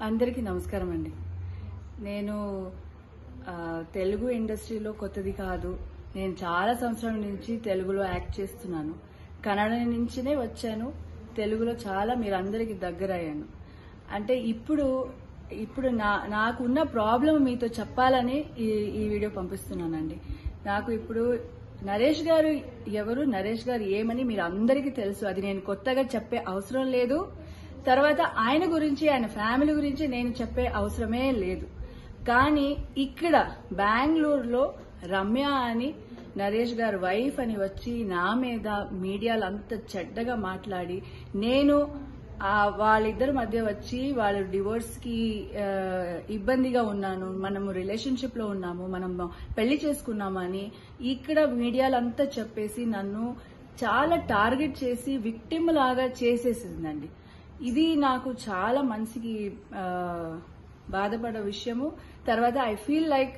అందరికీ నమస్కారం అండి నేను ఆ, తెలుగు ఇండస్ట్రీలో కొత్తది కాదు నేను చాలా సంవత్సరాల నుంచి తెలుగులో యాక్ట్ చేస్తున్నాను కన్నడ నుంచినే వచ్చాను తెలుగులో చాలా మీరందరికీ దగ్గర అయ్యాను అంటే ఇప్పుడు ఇప్పుడు నా నాకున్న ప్రాబ్లం మీతో చెప్పాలని ఈ ఈ వీడియో పంపిస్తున్నానండి నాకు ఇప్పుడు నరేష్ గారు ఎవరు నరేష్ గారు ఏమని మీరు అందరికీ తెలుసు అది నేను కొత్తగా చెప్పే అవసరం లేదు తర్వాత ఆయన గురించి ఆయన ఫ్యామిలీ గురించి నేను చెప్పే అవసరమే లేదు కానీ ఇక్కడ బెంగళూరులో రమ్య అని నరేష్ గారు వైఫ్ అని వచ్చి నా మీద మీడియాలో అంత చెడ్డగా మాట్లాడి నేను ఆ వాళ్ళిద్దరి మధ్య వచ్చి వాళ్ళు డివోర్స్ కి ఆ, ఇబ్బందిగా ఉన్నాను మనము రిలేషన్షిప్ లో ఉన్నాము మనం పెళ్లి చేసుకున్నామని ఇక్కడ మీడియాలో అంతా చెప్పేసి నన్ను చాలా టార్గెట్ చేసి విక్టిమ్ లాగా చేసేసిందండి ఇది నాకు చాలా మనసుకి ఆ, బాధపడే విషయము తర్వాత I feel like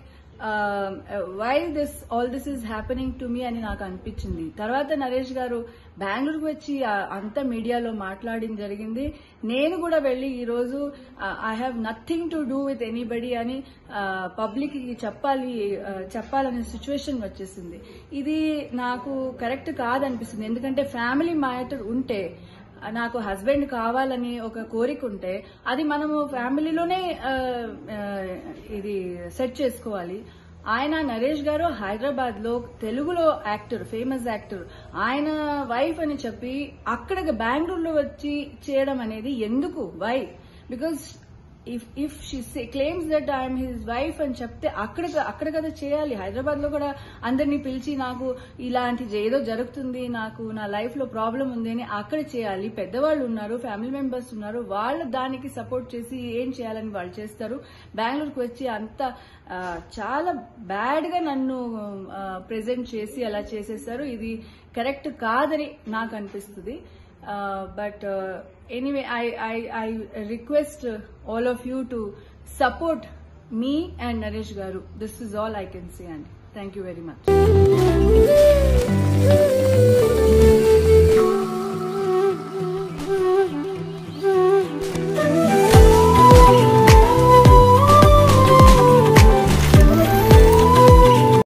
why this all this is happening to me అని నాకు అనిపించింది తర్వాత నరేష్ గారు బెంగళూరుకు వచ్చి ఆ, అంతా మీడియాలో మాట్లాడడం జరిగింది నేను కూడా వెళ్ళి ఈ రోజు I have nothing to do with anybody అని పబ్లిక్ కి చెప్పాలి ఆ, చెప్పాలనే సిచ్యువేషన్ వచ్చేసింది ఇది నాకు కరెక్ట్ కాదనిపిస్తుంది ఎందుకంటే ఫ్యామిలీ మ్యాటర్ ఉంటే నాకు హస్బెండ్ కావాలని ఒక కోరిక ఉంటే అది మనము ఫ్యామిలీలోనే ఆ, ఆ, ఇది సెట్ చేసుకోవాలి ఆయన నరేష్ గారు హైదరాబాద్ లో తెలుగులో యాక్టర్ ఫేమస్ యాక్టర్ ఆయన వైఫ్ అని చెప్పి అక్కడ బెంగళూరులో వచ్చి చేయడం అనేది ఎందుకు why because if if she claims that I'm his wife అని చెప్తే అక్కడ అక్కడ కదా చేయాలి హైదరాబాద్ లో కూడా అందరినీ పిలిచి నాకు ఇలాంటి ఏదో జరుగుతుంది నాకు నా లైఫ్ లో ప్రాబ్లం ఉంది అని అక్కడ చేయాలి పెద్దవాళ్ళు ఉన్నారు ఫ్యామిలీ మెంబర్స్ ఉన్నారు వాళ్ళు దానికి సపోర్ట్ చేసి ఏం చేయాలని వాళ్ళు చేస్తారు బెంగళూరుకు వచ్చి అంత ఆ, చాలా బ్యాడ్ గా నన్ను ప్రెజెంట్ చేసి అలా చేసేస్తారు ఇది కరెక్ట్ కాదని నాకు అనిపిస్తుంది but anyway I I I request all of you to support me and Naresh garu this is all I can see అండి థ్యాంక్ యూ వెరీ మచ్